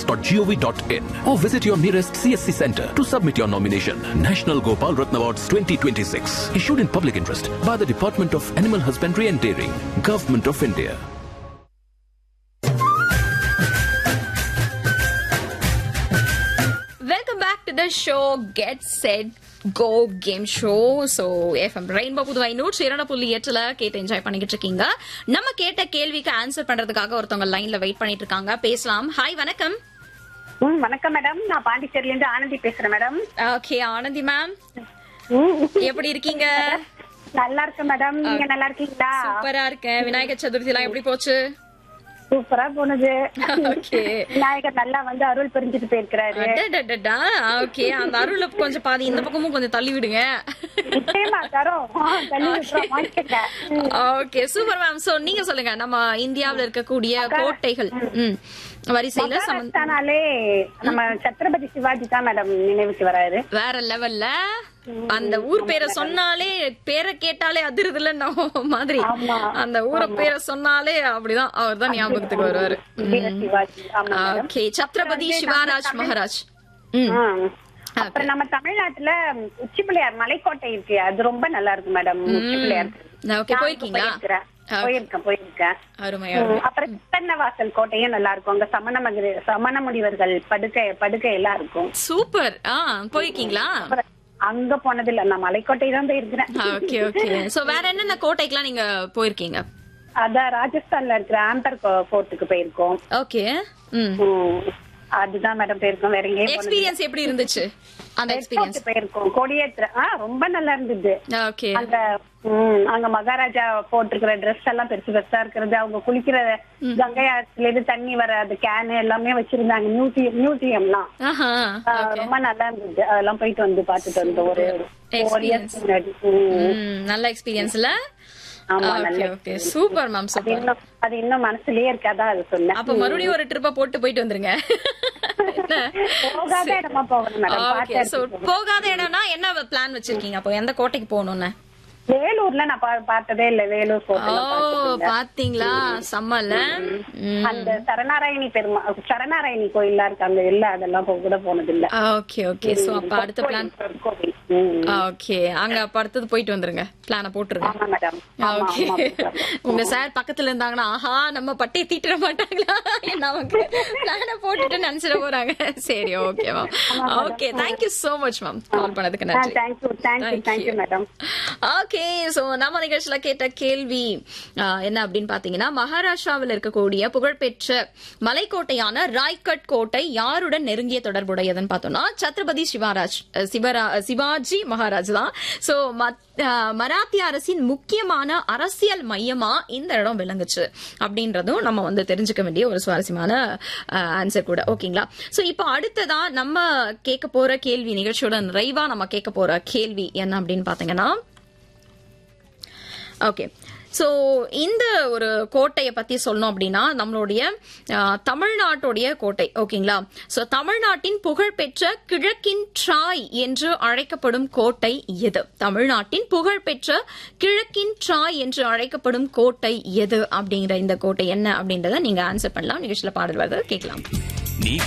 nationalgopalratnawards.gov.in or visit your nearest CSC center to submit your nomination. National Gopal Ratna Awards 2026. Issued in public interest by the Department of Animal Husbandry and Dairying, Government of India. Welcome back to the show get set go game show so FM rainbow Puduvai நூற்றி இரண்டு புள்ளி எட்டுல கேட்டு enjoy பண்ணிக்கிட்டு இருக்கீங்க நம்ம கேட்ட கேள்விக்கு ஆன்சர் பண்றதுக்காக ஒருத்தவங்க லைன்ல வெயிட் பண்ணிட்டு இருக்காங்க பேசலாம் ஹாய் வணக்கம் ம் வணக்கம் மேடம் நான் பாண்டிச்சேரியில இருந்து ஆனந்தி பேசுறேன் மேடம் ஓகே ஆனந்தி மேம் ம், எப்படி இருக்கீங்க நல்லா இருக்கேன் மேடம் நீங்க நல்லா இருக்கீங்களா சூப்பரா இருக்கேன் விநாயகர் சதுர்த்தி எல்லாம் எப்படி போச்சு சூப்பரா போனது ஓகே விநாயகர் நல்லா வந்து அருள் புரிஞ்சுட்டு போயிருக்கிறாரு ஓகே அந்த அருளை கொஞ்சம் பாதி இந்த பக்கமும் கொஞ்சம் தள்ளி விடுங்க நிச்சயமா தரோம் ஆ, தள்ளி விட்டுறோம், வாங்கிக்கங்க. ம். ஓகே சூப்பர் மேம் சோ நீங்க சொல்லுங்க நம்ம இந்தியாவுல இருக்கக்கூடிய கோட்டைகள் ம் வரிசையில சம மகாராஷ்டிரானாலே நம்ம சத்ரபதி சிவாஜி தான் மேடம் நினைவுக்கு வராரு வேற லெவல்ல அந்த ஊர் பேரை சொன்னாலே பேரை கேட்டாலே அதிருதுல மாதிரி ஆமா. அந்த ஊரை பேரை சொன்னாலே அப்படிதான் அவர் தான் ஞாபகத்துக்கு வருவாரு வீர சிவாஜி ஆமா மேடம் ஓகே சத்ரபதி சிவாராஜ் மகாராஜ் ம் ஆ. அப்புறம் நம்ம தமிழ்நாட்டுல உச்சி பிள்ளையார் மலைக்கோட்டை இருக்கு அது ரொம்ப நல்லா இருக்கு மேடம் உச்சி பிள்ளையார் ஓகே நான் போயிருக்கீங்களா போயிருக்கிறேன். போயிருக்கேன் போயிருக்கேன் அருமை ம், அருமை அப்புறம் சித்தன்னவாசல் கோட்டையும் நல்லா இருக்கும் அங்க சமண மகிழ சமண முனிவர்கள் படுக்கை படுக்கை எல்லாம் இருக்கும் சூப்பர் ஆ போயிருக்கீங்களா அப்புறம் அங்க போனது இல்ல நான் மலைக்கோட்டை தான் போயிருக்கிறேன் ஓகே ஓகே சோ வேற என்னென்ன கோட்டைக்கெல்லாம் நீங்க போயிருக்கீங்க அதான் ராஜஸ்தான்ல இருக்கிற ஆம்பர் கோர்ட்டுக்கு போயிருக்கோம் ஓகே ம் ம், அதுதான் மேடம் போயிருக்கோம் வேற எங்கேயும் போனது இல்ல. எக்ஸ்பீரியன்ஸ் எப்படி இருந்துச்சு அந்த எக்ஸ்பீரியன்ஸ் கோர்ட்டு போயிருக்கோம் கொடியேற்ற ஆ ரொம்ப நல்லா இருந்தது ஓகே அந்த ம், அங்க மகாராஜா போட்டிருக்கிற ட்ரெஸ் எல்லாம் பெருசு பெருசா இருக்கிறது அவங்க குளிக்கிற கங்கை ஆற்றுல இருந்து தண்ணி வர அந்த கேனு எல்லாமே வச்சிருந்தாங்க மியூசியம் மியூசியம்லாம் ஆஹா ஆ, ரொம்ப நல்லா இருந்தது அதெல்லாம் போயிட்டு வந்து பாத்துட்டு வந்தோம் ஒரு four years Experience. முன்னாடி ம். ம், நல்ல எக்ஸ்பீரியன்ஸ்ல ஆமா ஓகே நல்ல ஓகே சூப்பர் மேம் அது சூப்பர் இன்னும் அது இன்னும் மனசுலயே இருக்காதா அது சொன்னேன் அப்ப மறுபடியும் ஒரு ட்ரிப்ப போட்டு போயிட்டு வந்துருங்க போகாத இடமா போகணும் மேடம் ஓகே சோ போகாத இடம்னா என்ன பிளான் வச்சிருக்கீங்க அப்போ எந்த கோட்டைக்கு போகணும்னு வேலூர்ல நான் பா- பார்த்ததே இல்ல வேலூர் ஓ கோட்டை பாத்தீங்களா செம்மல்ல ம். அந்த சரணாராயணி பெருமா சரணாராயணி கோயில்லாம் இருக்கு அங்க இல்ல அதெல்லாம் போ- கூட போனது இல்ல ஓகே ஓகே சோ அப்ப அடுத்த பிளான் கோவில் ம். ஓகே அங்க அப்ப அடுத்தது போயிட்டு வந்துருங்க பிளான போட்டுருங்க ஆமா மேடம் ஆமா ஓகே ஆமா madam. உங்க சார் பக்கத்துல இருந்தாங்கன்னா ஆஹா நம்ம பட்டையை தீட்டிட மாட்டாங்களா நமக்கு பிளான போட்டுட்டு நினைச்சிட போறாங்க சரி okay ma'am okay thank you so much ma'am call பண்ணதுக்கு ஆ, நன்றி thank you thank you thank you madam okay so நம்ம நிகழ்ச்சியில கேட்ட கேள்வி ஆ, என்ன அப்படின்னு பாத்தீங்கன்னா மகாராஷ்டிராவில் இருக்கக்கூடிய புகழ்பெற்ற மலைக்கோட்டையான ராய்கட் கோட்டை யாருடன் நெருங்கிய தொடர்புடையதுன்னு பார்த்தோம்னா சத்ரபதி சிவாராஜ் அஹ், சிவரா சிவாஜி மகாராஜ் தான் சோ மராத்திய அரசின் முக்கியமான அரசியல் மையமா இந்த இடம் விளங்குச்சு அப்படின்றதும் நம்ம வந்து தெரிஞ்சுக்க வேண்டிய ஒரு சுவாரஸ்யமான ஆன்சர் கூட ஓகேங்களா சோ இப்போ அடுத்ததா நம்ம கேட்க போற கேள்வி நிகழ்ச்சியோட நிறைவா நம்ம கேட்க போற கேள்வி என்ன அப்படின்னு பாத்தீங்கன்னா ஓகே ஸோ இந்த ஒரு கோட்டையை பத்தி சொல்லணும் அப்படின்னா நம்மளுடைய அஹ், தமிழ்நாட்டுடைய கோட்டை ஓகேங்களா ஸோ தமிழ்நாட்டின் புகழ்பெற்ற கிழக்கின் ட்ராய் என்று அழைக்கப்படும் கோட்டை எது தமிழ்நாட்டின் புகழ்பெற்ற கிழக்கின் ட்ராய் என்று அழைக்கப்படும் கோட்டை எது அப்படிங்கிற இந்த கோட்டை என்ன அப்படின்றத நீங்க ஆன்சர் பண்ணலாம் நிகழ்ச்சியில பாடல் வருது கேட்கலாம் நீ